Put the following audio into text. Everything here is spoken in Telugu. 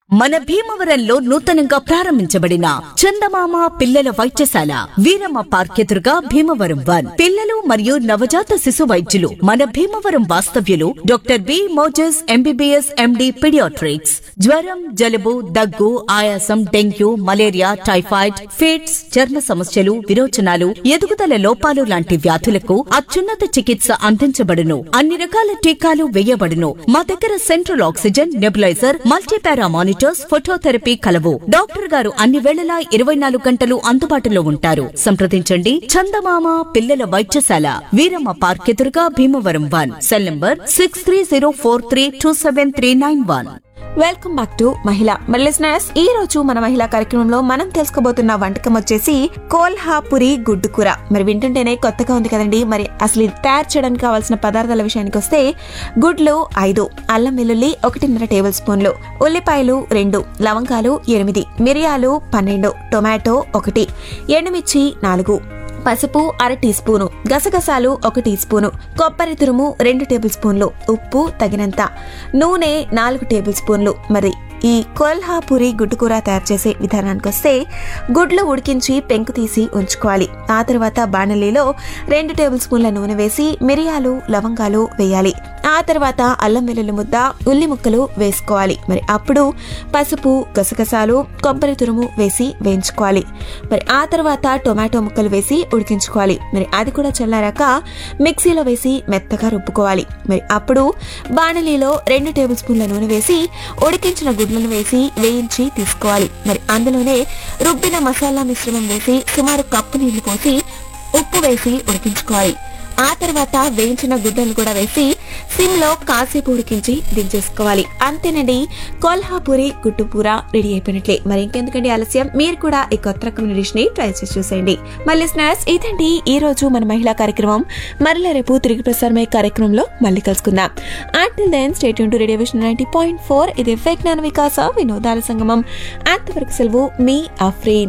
మన భీమవరంలో నూతనంగా ప్రారంభించబడిన చందమామ పిల్లల వైద్యశాల వీరమ్మ పార్క్ ఎదురుగా భీమవరం వన్ పిల్లలు మరియు నవజాత శిశు వైద్యులు మన భీమవరం వాస్తవ్యులు doctor B Moses MBBS MD paediatrics జ్వరం జలుబు దగ్గు ఆయాసం డెంగ్యూ మలేరియా టైఫాయిడ్ ఫిట్స్ చర్మ సమస్యలు విరోచనాలు ఎదుగుదల లోపాలు లాంటి వ్యాధులకు అత్యున్నత చికిత్స అందించబడును అన్ని రకాల టీకాలు వేయబడును మా దగ్గర central oxygen nebuliser multipara monitors phototherapy కలవు డాక్టర్ గారు అన్ని వేళలా ఇరవై నాలుగు గంటలు అందుబాటులో ఉంటారు సంప్రదించండి చందమామ పిల్లల వైద్యశాల వీరమ్మ పార్క్ ఎదురుగా Bhimavaram one cell number six three zero four three two seven three nine one welcome back to మహిళ మరి లిసనర్స్ ఈ రోజు మన మహిళా కార్యక్రమంలో మనం తెలుసుకోబోతున్న వంటకం వచ్చేసి కోల్హాపురి గుడ్డు కూర మరి వింటుంటేనే కొత్తగా ఉంది కదండి మరి అసలు ఇది తయారు చేయడానికి కావాల్సిన పదార్థాల విషయానికి వస్తే గుడ్లు ఐదు అల్లం వెల్లుల్లి ఒకటిన్నర టేబుల్ స్పూన్లు ఉల్లిపాయలు రెండు లవంగాలు ఎనిమిది మిరియాలు పన్నెండు టొమాటో ఒకటి ఎండుమిర్చి నాలుగు పసుపు అర టీ స్పూను గసగసాలు ఒక టీ స్పూను కొబ్బరి తురుము రెండు టేబుల్ స్పూన్లు ఉప్పు తగినంత నూనె నాలుగు టేబుల్ స్పూన్లు మరి ఈ కొల్హాపురి గుడ్డు కూర తయారు చేసే విధానానికి వస్తే గుడ్లు ఉడికించి పెంకు తీసి ఉంచుకోవాలి ఆ తర్వాత బాణలిలో రెండు టేబుల్ స్పూన్ల నూనె వేసి మిరియాలు లవంగాలు వేయాలి ఆ తర్వాత అల్లం వెల్లుల్లి ముద్ద ఉల్లి ముక్కలు వేసుకోవాలి మరి అప్పుడు పసుపు గసగసాలు కొబ్బరి తురుము వేసి వేయించుకోవాలి మరి ఆ తర్వాత టొమాటో ముక్కలు వేసి ఉడికించుకోవాలి మరి అది కూడా చల్లారాక మిక్సీలో వేసి మెత్తగా రుబ్బుకోవాలి మరి అప్పుడు బాణలిలో రెండు టేబుల్ స్పూన్ల నూనె వేసి ఉడికించిన గుడ్లను వేసి వేయించి తీసుకోవాలి మరి అందులోనే రుబ్బిన మసాలా మిశ్రమం వేసి సుమారు కప్పు నీళ్లు పోసి ఉప్పు వేసి ఉడికించుకోవాలి ఆ తర్వాత వేయించిన గుడ్డలు కూడా వేసి సిమ్ లో కాసేపు ఉడికించి దించేసుకోవాలి అంతేనండి కొల్హాపూరి గుడ్డు కూర రెడీ అయిపోయినట్లే మరి ఇంకెందుకండి ఆలస్యం మీరు కూడా ఈ కొత్త రకమైన డిష్ ని ట్రై చేసి చూసేయండి మళ్ళీ స్నాక్స్ ఇదండి ఈ రోజు మన మహిళా కార్యక్రమం మరలా రేపు తిరిగి ప్రసారమయ్యే కార్యక్రమంలో మళ్ళీ కలుసుకుందాం అంటిల్ దెన్ స్టేట్ టు radio vision ninety point four ఇది ఫేక్ జ్ఞాన వికాస వినోదాల సంగమం అంతవరకు సెలవు మీ అఫ్రీన్